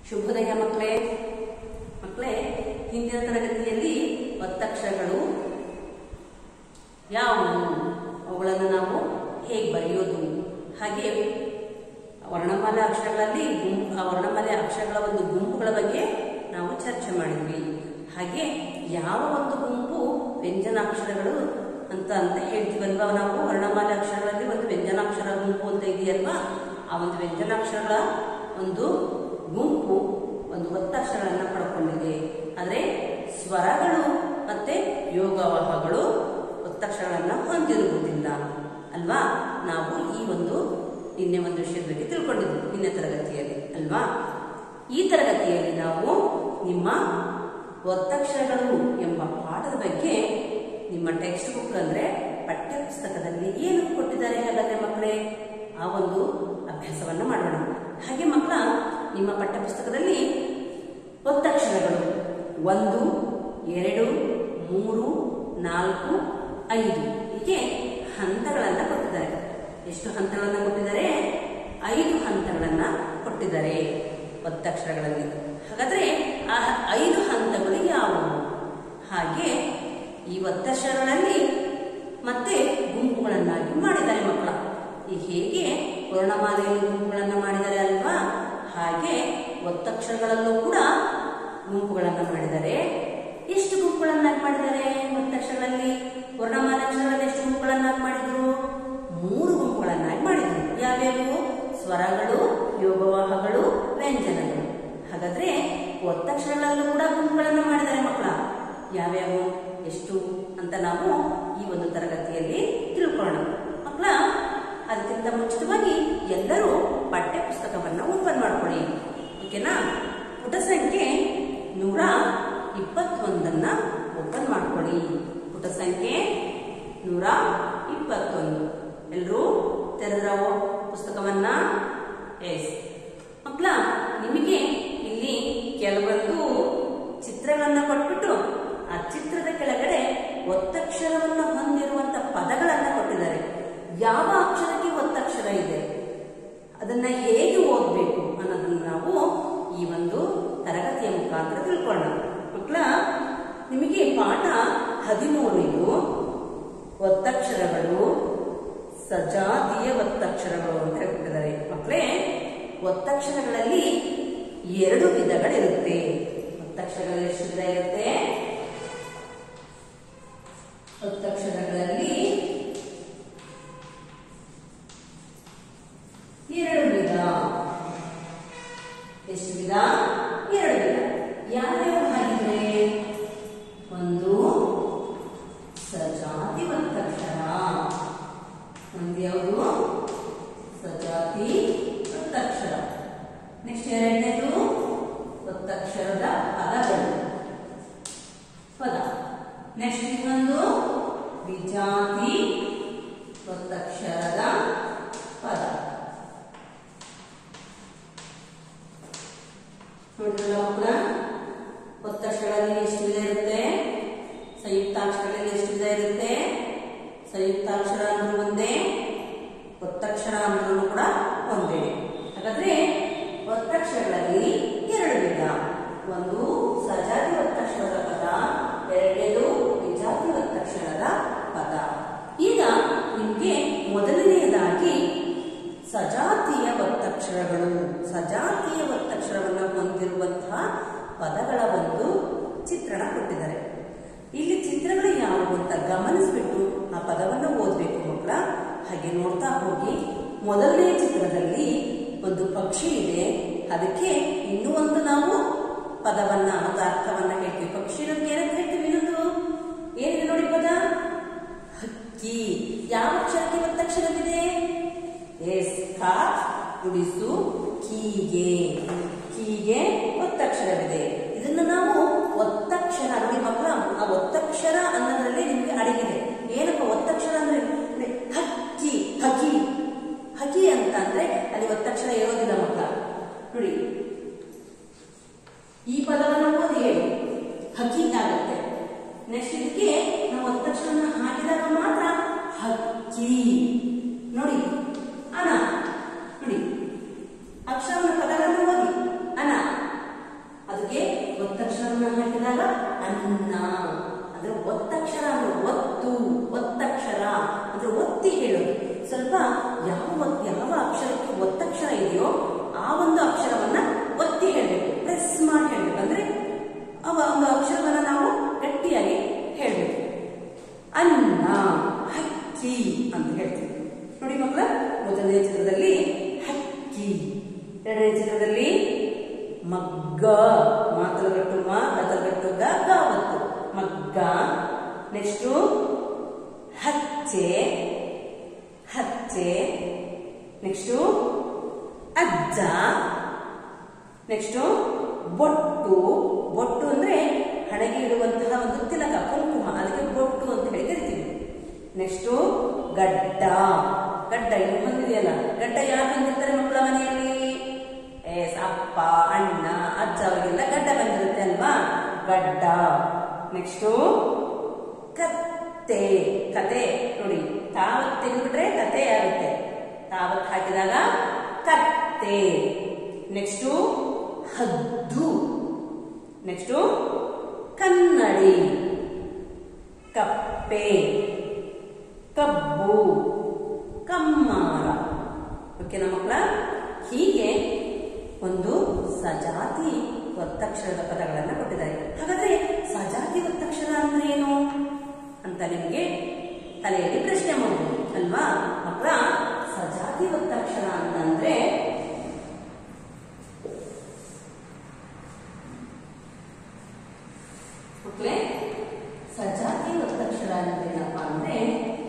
ಶುಭೋದಯ ಮಕ್ಕಳೇ ಮಕ್ಕಳೇ ಹಿಂದಿನ ತರಗತಿಯಲ್ಲಿ ಒತ್ತಕ್ಷರಗಳು ಯಾವುವು ಅವುಗಳನ್ನು ನಾವು ಹೇಗೆ ಬರೆಯೋದು ಹಾಗೆ ವರ್ಣಮಾಲೆ ಅಕ್ಷರಗಳಲ್ಲಿ ಗುಂಪು ಆ ವರ್ಣಮಾಲೆ ಅಕ್ಷರಗಳ ಒಂದು ಗುಂಪುಗಳ ಬಗ್ಗೆ ನಾವು ಚರ್ಚೆ ಮಾಡಿದ್ವಿ ಹಾಗೆ ಯಾವ ಒಂದು ಗುಂಪು ವ್ಯಂಜನಾಕ್ಷರಗಳು ಅಂತ ಅಂತ ಹೇಳ್ತೀವಲ್ವಾ ನಾವು ವರ್ಣಮಾಲೆ ಅಕ್ಷರಗಳಲ್ಲಿ ಒಂದು ವ್ಯಂಜನಾಕ್ಷರ ಗುಂಪು ಅಂತ ಇದೆಯಲ್ವಾ ಆ ಒಂದು ವ್ಯಂಜನಾಕ್ಷರಗಳ ಒಂದು ಗುಂಪು ಒಂದು ಒತ್ತಕ್ಷರಗಳನ್ನು ಪಡ್ಕೊಂಡಿದೆ ಆದರೆ ಸ್ವರಗಳು ಮತ್ತೆ ಯೋಗವಾಹಗಳು ಒತ್ತಕ್ಷರಗಳನ್ನು ಹೊಂದಿರುವುದಿಲ್ಲ ಅಲ್ವಾ ನಾವು ಈ ಒಂದು ನಿನ್ನೆ ಒಂದು ವಿಷಯದ ಬಗ್ಗೆ ತಿಳ್ಕೊಂಡಿದ್ವಿ ನಿನ್ನೆ ತರಗತಿಯಲ್ಲಿ ಅಲ್ವಾ ಈ ತರಗತಿಯಲ್ಲಿ ನಾವು ನಿಮ್ಮ ಒತ್ತಕ್ಷರಗಳು ಎಂಬ ಪಾಠದ ಬಗ್ಗೆ ನಿಮ್ಮ ಟೆಕ್ಸ್ಟ್ ಬುಕ್ ಅಂದ್ರೆ ಪಠ್ಯ ಪುಸ್ತಕದಲ್ಲಿ ಏನು ಕೊಟ್ಟಿದ್ದಾರೆ ಹಾಗಾದ್ರೆ ಮಕ್ಕಳೇ ಆ ಒಂದು ಅಭ್ಯಾಸವನ್ನ ಮಾಡೋಣ ಹಾಗೆ ಮಕ್ಕಳ ನಿಮ್ಮ ಪಠ್ಯ ಪುಸ್ತಕದಲ್ಲಿ ಒತ್ತಕ್ಷರಗಳು ಒಂದು ಎರಡು ಮೂರು ನಾಲ್ಕು ಐದು ಹೀಗೆ ಹಂತಗಳನ್ನ ಕೊಟ್ಟಿದ್ದಾರೆ ಎಷ್ಟು ಹಂತಗಳನ್ನ ಕೊಟ್ಟಿದ್ದಾರೆ ಐದು ಹಂತಗಳನ್ನ ಕೊಟ್ಟಿದ್ದಾರೆ ಒತ್ತಕ್ಷರಗಳಲ್ಲಿ ಹಾಗಾದ್ರೆ ಆ ಐದು ಹಂತಗಳು ಯಾವುವು ಹಾಗೆ ಈ ಒತ್ತಕ್ಷರಗಳಲ್ಲಿ ಮತ್ತೆ ಗುಂಪುಗಳನ್ನಾಗಿ ಮಾಡಿದ್ದಾರೆ ಮಕ್ಕಳ ಈ ಹೇಗೆ ವರ್ಣಮಾಲೆಯಲ್ಲಿ ಗುಂಪುಗಳನ್ನ ಮಾಡಿದ್ದಾರೆ ಅಲ್ವಾ ಹಾಗೆ ಒತ್ತಕ್ಷರಗಳಲ್ಲೂ ಕೂಡ ಗುಂಪುಗಳನ್ನ ಮಾಡಿದ್ದಾರೆ ಎಷ್ಟು ಗುಂಪುಗಳನ್ನಾಗಿ ಮಾಡಿದ್ದಾರೆ ಒತ್ತಕ್ಷರಗಳಲ್ಲಿ ವರ್ಣಮಾಲೆ ಅಕ್ಷರಗಳಲ್ಲಿ ಎಷ್ಟು ಗುಂಪುಗಳನ್ನಾಗಿ ಮಾಡಿದ್ರು ಮೂರು ಗುಂಪುಗಳನ್ನಾಗಿ ಮಾಡಿದ್ರು ಯಾವ್ಯಾವು ಸ್ವರಗಳು ಯೋಗವಾಹಗಳು ವ್ಯಂಜನಗಳು ಹಾಗಾದ್ರೆ ಒತ್ತಕ್ಷರಗಳಲ್ಲೂ ಕೂಡ ಗುಂಪುಗಳನ್ನ ಮಾಡಿದ್ದಾರೆ ಮಕ್ಕಳ ಯಾವ್ಯಾವು ಎಷ್ಟು ಅಂತ ನಾವು ಈ ಒಂದು ತರಗತಿಯಲ್ಲಿ ತಿಳ್ಕೊಳ್ಳೋಣ ಮಕ್ಕಳ ಅದಕ್ಕಿಂತ ಮುಂಚಿತವಾಗಿ ಎಲ್ಲರೂ ಪಠ್ಯ ಪುಸ್ತಕವನ್ನ ಓಪನ್ ಮಾಡ್ಕೊಳ್ಳಿ ಓಕೆನಾ ಪುಟ ಸಂಖ್ಯೆ ನೂರ ಇಪ್ಪತ್ತೊಂದನ್ನ ಓಪನ್ ಮಾಡ್ಕೊಳ್ಳಿ ಪುಟ ಸಂಖ್ಯೆ ನೂರ ಇಪ್ಪತ್ತೊಂದು ಎಲ್ಲರೂ ತೆರೆದ್ರ ಪುಸ್ತಕವನ್ನ ಎಸ್ ಮಕ್ಕಳ ನಿಮಗೆ ಇಲ್ಲಿ ಕೆಲವೊಂದು ಚಿತ್ರಗಳನ್ನ ಕೊಟ್ಬಿಟ್ಟು ಆ ಚಿತ್ರದ ಕೆಳಗಡೆ ಒತ್ತಕ್ಷರವನ್ನು ಹೊಂದಿರುವಂತ ಪದಗಳನ್ನ ಕೊಟ್ಟಿದ್ದಾರೆ ಯಾವ ಅಕ್ಷರಕ್ಕೆ ಒತ್ತಕ್ಷರ ಇದೆ ಅದನ್ನ ಹೇಗೆ ಓದಬೇಕು ಅನ್ನೋದನ್ನ ನಾವು ಈ ಒಂದು ತರಗತಿಯ ಮುಖಾಂತರ ತಿಳ್ಕೊಳ್ಳೋಣ ಮಕ್ಕಳ ನಿಮಗೆ ಪಾಠ ಹದಿಮೂರು ಇದು ಒತ್ತಕ್ಷರಗಳು ಸಜಾತಿಯ ಒತ್ತಕ್ಷರಗಳು ಅಂತ ಹೇಳ್ತಿದ್ದಾರೆ ಮಕ್ಕಳೇ ಒತ್ತಕ್ಷರಗಳಲ್ಲಿ ಎರಡು ವಿಧಗಳಿರುತ್ತೆ ಒತ್ತಕ್ಷರಗಳಲ್ಲಿ ಎಷ್ಟು ವಿಧ ಇರುತ್ತೆ ಒತ್ತಕ್ಷರಗಳಲ್ಲಿ ಎರಡು ವಿಧ ಎಷ್ಟು ವಿಧ ಎರಡು ವಿಧ ಯಾವ್ಯಾವ ಹಾಗಿದ್ರೆ ಒಂದು ಸಜಾತಿ ಒತ್ತಕ್ಷರ ಒಂದು ಯಾವುದು ಸಜಾತಿ ಒತ್ತಕ್ಷರ ನೆಕ್ಸ್ಟ್ ಎರಡನೇದು ಒತ್ತಕ್ಷರದ ಪದಗಳು ಪದ ನೆಕ್ಸ್ಟ್ ಇನ್ನೊಂದು ವಿಜಾತಿ ಒತ್ತಕ್ಷರದ ಪದ ನೋಡಿದ್ರಲ್ಲ ಮಕ್ಕಳ ಒತ್ತಕ್ಷರಗಳಲ್ಲಿ ಎಷ್ಟು ವಿಧ ಇರುತ್ತೆ ಸಂಯುಕ್ತಾಕ್ಷರಗಳಲ್ಲಿ ಎಷ್ಟು ವಿಧ ಇರುತ್ತೆ ಸಂಯುಕ್ತಾಕ್ಷರ ಅಂದ್ರೆ ಒಂದೇ ಒತ್ತಕ್ಷರ ಅಂದ್ರೂ ಕೂಡ ಒಂದೇ ಹಾಗಾದ್ರೆ ಒತ್ತಕ್ಷರಗಳಲ್ಲಿ ಎರಡು ವಿಧ ಒಂದು ಸಜಾತಿ ಒತ್ತಕ್ಷರದ ಪದ ಎರಡನೇದು ವಿಜಾತಿ ಒತ್ತಕ್ಷರದ ಪದ ಈಗ ನಿಮಗೆ ಮೊದಲನೆಯದಾಗಿ ಸಜಾತಿಯ ಒತ್ತಕ್ಷರಗಳು ಸಜಾತಿಯ ಒತ್ತಕ್ಷರವನ್ನು ಹೊಂದಿರುವಂತಹ ಪದಗಳ ಒಂದು ಚಿತ್ರಣ ಕೊಟ್ಟಿದ್ದಾರೆ ಇಲ್ಲಿ ಚಿತ್ರಗಳು ಯಾವುವು ಅಂತ ಗಮನಿಸ್ಬಿಟ್ಟು ಆ ಪದವನ್ನು ಓದಬೇಕು ಮಕ್ಕಳ ಹಾಗೆ ನೋಡ್ತಾ ಹೋಗಿ ಮೊದಲನೇ ಚಿತ್ರದಲ್ಲಿ ಒಂದು ಪಕ್ಷಿ ಇದೆ ಅದಕ್ಕೆ ಇನ್ನೂ ಒಂದು ನಾವು ಪದವನ್ನ ಒಂದು ಅರ್ಥವನ್ನ ಹೇಳ್ತೀವಿ ಪಕ್ಷಿ ನಮ್ಗೆ ಏನಂತ ಹೇಳ್ತೀವಿ ಇನ್ನೊಂದು ಏನಿದೆ ನೋಡಿ ಪದ ಹಕ್ಕಿ ಯಾವ ಅಕ್ಷರಕ್ಕೆ ಒತ್ತಕ್ಷರವಿದೆ ಎಸ್ ಕ ಗುಡಿಸು ಕೀಗೆ ಕೀಗೆ ಒತ್ತಕ್ಷರವಿದೆ ಇದನ್ನು ನಾವು ಒತ್ತಕ್ಷರ ನೋಡಿ ಮಕ್ಕಳ ಆ ಒತ್ತಕ್ಷರ ಅನ್ನೋದ್ರಲ್ಲಿ ನಿಮ್ಗೆ ಅಡಗಿದೆ ಏನಪ್ಪ ಒತ್ತಕ್ಷರ ಅಂದ್ರೆ ಅಂದ್ರೆ ಹಕ್ಕಿ ಹಕಿ ಹಕಿ ಅಂತ ಅಂದ್ರೆ ಅಲ್ಲಿ ಒತ್ತಕ್ಷರ ಇರೋದಿಲ್ಲ ಮಕ್ಕಳ ನೋಡಿ ಈ ಪದವನ್ನು ಓದಿ ಹೇಳಿ ಹಕಿ ಆಗುತ್ತೆ ನೆಕ್ಸ್ಟ್ ಇದಕ್ಕೆ ನಾವು ಒತ್ತಕ್ಷರನ ಹಾಕಿದಾಗ ಮಾತ್ರ ಹಕ್ಕಿ ನೋಡಿ ಅನ ನೋಡಿ ಅಕ್ಷರವನ್ನು ಪದಗಳನ್ನು ಓದಿ ಅನ ಒಂದನೇ ಚಿತ್ರದಲ್ಲಿ ಹಕ್ಕಿ ಎರಡನೇ ಚಿತ್ರದಲ್ಲಿ ಮಗ್ಗ ಮಾತೃಗಟ್ಟು ಮ ಗತಗಟ್ಟು ಗ ಗಾವತ್ತು ಮಗ್ಗ ನೆಕ್ಸ್ಟು ಹಚ್ಚೆ ಹಚ್ಚೆ ನೆಕ್ಸ್ಟು ಅಜ್ಜ ನೆಕ್ಸ್ಟು ಬೊಟ್ಟು ಬೊಟ್ಟು ಅಂದ್ರೆ ಹಣೆಗೆ ಇಡುವಂತಹ ಒಂದು ತಿಲಕ ಕುಂಕುಮ ಅದಕ್ಕೆ ಬೊಟ್ಟು ಅಂತ ಹೇಳಿ ಕರಿತೀವಿ ನೆಕ್ಸ್ಟು ಗಡ್ಡ ಗಡ್ಡ ಇನ್ನು ಹೊಂದಿದೆಯಲ್ಲ ಗಡ್ಡ ಯಾರು ಬಂದಿರ್ತಾರೆ ಮಕ್ಕಳ ಮನೆಯಲ್ಲಿ ಎಸ್ ಅಪ್ಪ ಅಣ್ಣ ಅಜ್ಜ ಅವರಿಗೆಲ್ಲ ಗಡ್ಡ ಬಂದಿರುತ್ತೆ ಅಲ್ವಾ ಗಡ್ಡ ನೆಕ್ಸ್ಟು ಕತ್ತೆ ಕತೆ ನೋಡಿ ತಾವತ್ ತೆಗೆದ್ಬಿಟ್ರೆ ಕತೆ ಆಗುತ್ತೆ ತಾವತ್ ಹಾಕಿದಾಗ ಕತ್ತೆ ನೆಕ್ಸ್ಟು ಹದ್ದು ನೆಕ್ಸ್ಟು ಕನ್ನಡಿ ಕಪ್ಪೆ ಕಬ್ಬು ಕಮ್ಮಾರ ಓಕೆನಾ ಮಕ್ಕಳ ಹೀಗೆ ಒಂದು ಸಜಾತಿ ಒತ್ತಕ್ಷರದ ಪದಗಳನ್ನ ಕೊಟ್ಟಿದ್ದಾರೆ ಹಾಗಾದ್ರೆ ಸಜಾತಿ ಒತ್ತಕ್ಷರ ಅಂದ್ರೆ ಏನು ಅಂತ ನಿಮಗೆ ತಲೆಯಲ್ಲಿ ಪ್ರಶ್ನೆ ಮಾಡಬಹುದು ಅಲ್ವಾ ಮಕ್ಕಳ ಸಜಾತಿ ಒತ್ತಕ್ಷರ ಅಂತಂದ್ರೆ ಮಕ್ಕಳೇ ಸಜಾತಿ ಒತ್ತಕ್ಷರ ಅಂದ್ರೆ ಏನಪ್ಪಾ ಅಂದ್ರೆ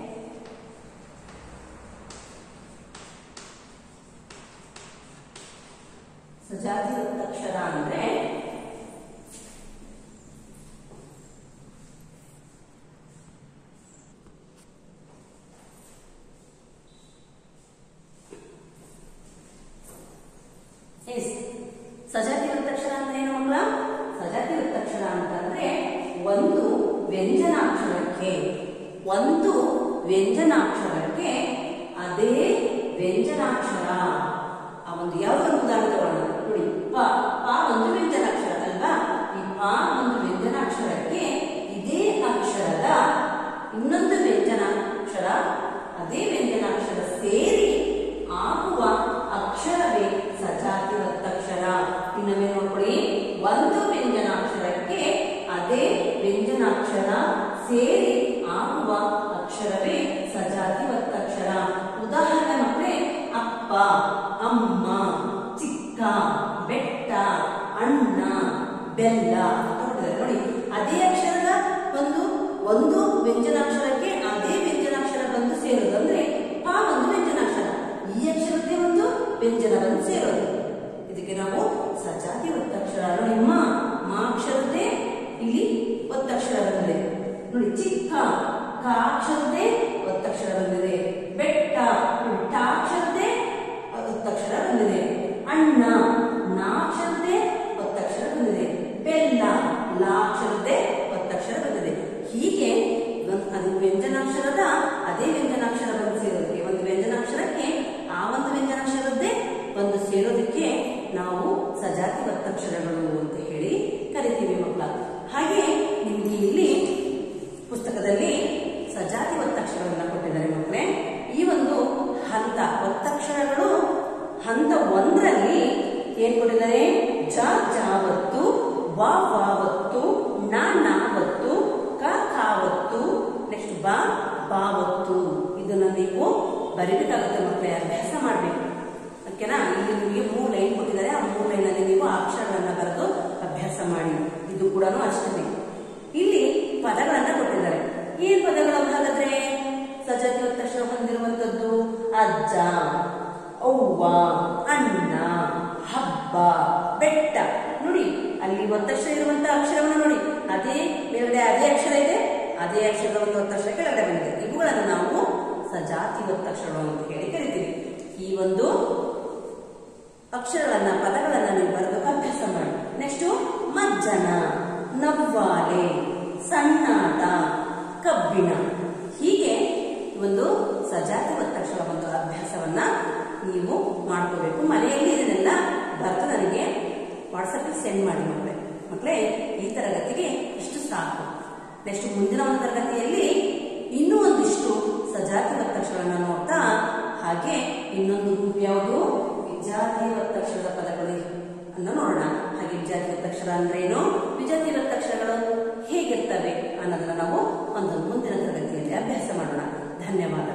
ಸಜಾತಿ ಒತ್ತಕ್ಷರ ಅಂದ್ರೆ ಎಸ್ ಸಜಾತಿ ಒತ್ತಕ್ಷರ ಅಂದ್ರೆ ಏನು ಮಕ್ಕಳ ಸಜಾತಿ ಒತ್ತಕ್ಷರ ಅಂತಂದ್ರೆ ಒಂದು ವ್ಯಂಜನಾಕ್ಷರಕ್ಕೆ ಒಂದು ವ್ಯಂಜನಾಕ್ಷರಕ್ಕೆ ಅದೇ ವ್ಯಂಜನಾಕ್ಷರ ಆ ಒಂದು ಯಾವ್ದೊಂದು ಉದಾಹರಣೆ ತಗೊಳ್ಳೋಣ ನೋಡಿ ಪ ಪ ಒಂದು ವ್ಯಂಜನಾಕ್ಷರ ಅಲ್ವಾ ಈ ಪ ಒಂದು ವ್ಯಂಜನಾಕ್ಷರಕ್ಕೆ ಇದೇ ಅಕ್ಷರದ ಇನ್ನೊಂದು ವ್ಯಂಜನಾಕ್ಷರ ಅದೇ ವ್ಯಂಜನಾಕ್ಷರ ಸೇರಿ ಆಗುವ ಅಕ್ಷರವೇ ಸಜಾತಿ ಒತ್ತಕ್ಷರ ಇನ್ನೊಮ್ಮೆ ನೋಡ್ಕೊಳ್ಳಿ ಒಂದು ವ್ಯಂಜನಾಕ್ಷರಕ್ಕೆ ಅದೇ ವ್ಯಂಜನಾಕ್ಷರ ಸೇರಿ ಆಗುವ ಅಕ್ಷರವೇ ಸಜಾತಿ ಒತ್ತಕ್ಷರ ಉದಾಹರಣೆ ಮಕ್ಕಳೇ ಅಪ್ಪ ಅಮ್ಮ ಚಿಕ್ಕ ಬೆಟ್ಟ ಅಣ್ಣ ಬೆಲ್ಲ ಅಂತ ಕೊಟ್ಟಿದ್ದಾರೆ ನೋಡಿ ಅದೇ ಅಕ್ಷರದ ಒಂದು ಒಂದು ವ್ಯಂಜನಾಕ್ಷರಕ್ಕೆ ಅದೇ ವ್ಯಂಜನಾಕ್ಷರ ಬಂದು ಸೇರೋದು ಅಂದ್ರೆ ಪ ಒಂದು ವ್ಯಂಜನಾಕ್ಷರ ಈ ಅಕ್ಷರಕ್ಕೆ ಒಂದು ವ್ಯಂಜನ ಬಂದು ಸೇರೋದು ಇದಕ್ಕೆ ನಾವು ಸಜಾತಿ ಒತ್ತಕ್ಷರ ನೋಡಿ ಮ ಮಾ ಅಕ್ಷರದ್ದೇ ಇಲ್ಲಿ ಒತ್ತಕ್ಷರ ಬಂದಿದೆ ನೋಡಿ ಚಿಕ್ಕ ಕ ಅಕ್ಷರದ್ದೇ ಒತ್ತಕ್ಷರ ಬಂದಿದೆ ಬೆಟ್ಟ ನೋಡಿ, ಟ ಅಕ್ಷರದ್ದೇ ಒತ್ತಕ್ಷರ ಬಂದಿದೆ ಅಣ್ಣ ನಾ ಅಕ್ಷರದ್ದೇ ಒತ್ತಕ್ಷರ ಬಂದಿದೆ ಬೆಲ್ಲ ಲಾ ಅಕ್ಷರದ್ದೇ ಒತ್ತಕ್ಷರ ಬಂದಿದೆ ಹೀಗೆ ಒಂದ್- ಅದು ವ್ಯಂಜನಾಕ್ಷರದ ಅದೇ ವ್ಯಂಜನಾಕ್ಷರ ಬಂದು ಸೇರೋದಕ್ಕೆ ಒಂದು ವ್ಯಂಜನಾಕ್ಷರಕ್ಕೆ ಆ ಒಂದು ವ್ಯಂಜನಾಕ್ಷರದ್ದೇ ಒಂದು ಸೇರೋದಕ್ಕೆ ನಾವು ಸಜಾತಿ ಒತ್ತಕ್ಷರಗಳು ಅಂತ ಹೇಳಿ ಕರಿತೀವಿ ಮಕ್ಕಳ ಹಾಗೆ ನಿಮ್ಗೆ ಇಲ್ಲಿ ಪುಸ್ತಕದಲ್ಲಿ ಸಜಾತಿ ಒತ್ತಕ್ಷರಗಳನ್ನ ಕೊಟ್ಟಿದ್ದಾರೆ ಮಕ್ಕಳೇ ಈ ಒಂದು ಹಂತ ಒತ್ತಕ್ಷರಗಳು ಹಂತ ಒಂದರಲ್ಲಿ ಏನ್ ಕೊಟ್ಟಿದ್ದಾರೆ ಜ ಜಾವತ್ತು ವ ವಾವತ್ತು ನ ನಾವತ್ತು ಕ ಕಾವತ್ತು ನೆಕ್ಸ್ಟ್ ಬ ಬಾವತ್ತು ಇದನ್ನ ನೀವು ಬರೀಬೇಕಾಗುತ್ತೆ ಮಕ್ಕಳೇ ಅಭ್ಯಾಸ ಮಾಡಬೇಕು ಓಕೆನಾ ಇಲ್ಲಿ ನಿಮಗೆ ಮೂರು ಲೈನ್ ಕೊಟ್ಟಿದ್ದಾರೆ ಆ ಮೂರು ಲೈನ್ ಅಲ್ಲಿ ನೀವು ಅಕ್ಷರಗಳನ್ನ ಬರೆದು ಅಭ್ಯಾಸ ಮಾಡಿ ಇದು ಕೂಡ ಅಷ್ಟೇ ಇಲ್ಲಿ ಪದಗಳನ್ನ ಕೊಟ್ಟಿದ್ದಾರೆ ಏನ್ ಪದಗಳು ಹಾಗಾದ್ರೆ ಸಜಾತಿ ಒತ್ತಕ್ಷರ ಹೊಂದಿರುವಂತದ್ದು ಅಜ್ಜ ಅವ್ವ ಅಣ್ಣ ಹಬ್ಬ ಬೆಟ್ಟ ನೋಡಿ ಅಲ್ಲಿ ಒತ್ತಕ್ಷರ ಇರುವಂತ ಅಕ್ಷರವನ್ನು ನೋಡಿ ಅದೇ ಮೇಲ್ಗಡೆ ಅದೇ ಅಕ್ಷರ ಇದೆ ಅದೇ ಅಕ್ಷರದ ಒಂದು ಒತ್ತಕ್ಷರ ಕೆಳಗಡೆ ಬಂದಿದೆ ಇವುಗಳನ್ನು ನಾವು ಸಜಾತಿ ಒತ್ತಕ್ಷರಗಳು ಅಂತ ಹೇಳಿ ಕರಿತೀವಿ ಈ ಒಂದು ಅಕ್ಷರಗಳನ್ನ ಪದಗಳನ್ನ ನೀವು ಬರೆದು ಅಭ್ಯಾಸ ಮಾಡಿ ನೆಕ್ಸ್ಟ್ ಮಜ್ಜನ ನವ್ವಾಲೆ ಸಣ್ಣಾಟ ಕಬ್ಬಿಣ ಹೀಗೆ ಒಂದು ಸಜಾತಿ ಒತ್ತಕ್ಷರ ಒಂದು ಅಭ್ಯಾಸವನ್ನ ನೀವು ಮಾಡ್ಕೋಬೇಕು ಮನೆಯಲ್ಲಿ ಇದನ್ನೆಲ್ಲ ಬರೆದು ನನಗೆ ವಾಟ್ಸಪ್ ಸೆಂಡ್ ಮಾಡಿ ಮಕ್ಕಳೇ ಮಕ್ಕಳೇ ಈ ತರಗತಿಗೆ ಇಷ್ಟು ಸಾಕು ನೆಕ್ಸ್ಟ್ ಮುಂದಿನ ಒಂದು ತರಗತಿಯಲ್ಲಿ ಇನ್ನೂ ಒಂದಿಷ್ಟು ಸಜಾತಿ ಒತ್ತಕ್ಷರಗಳನ್ನ ನೋಡ್ತಾ ಹಾಗೆ ಇನ್ನೊಂದು ಗ್ರೂಪ್ ಯಾವುದು ವಿಜಾತಿ ಒತ್ತಕ್ಷರದ ಪದಗಳು ಅನ್ನು ನೋಡೋಣ ಹಾಗೆ ವಿಜಾತಿ ಒತ್ತಕ್ಷರ ಅಂದ್ರೆ ಏನು ವಿಜಾತಿ ಒತ್ತಕ್ಷರಗಳು ಹೇಗಿರ್ತವೆ ಅನ್ನೋದನ್ನ ನಾವು ಒಂದು ಮುಂದಿನ ತರಗತಿಯಲ್ಲಿ ಅಭ್ಯಾಸ ಮಾಡೋಣ ಧನ್ಯವಾದ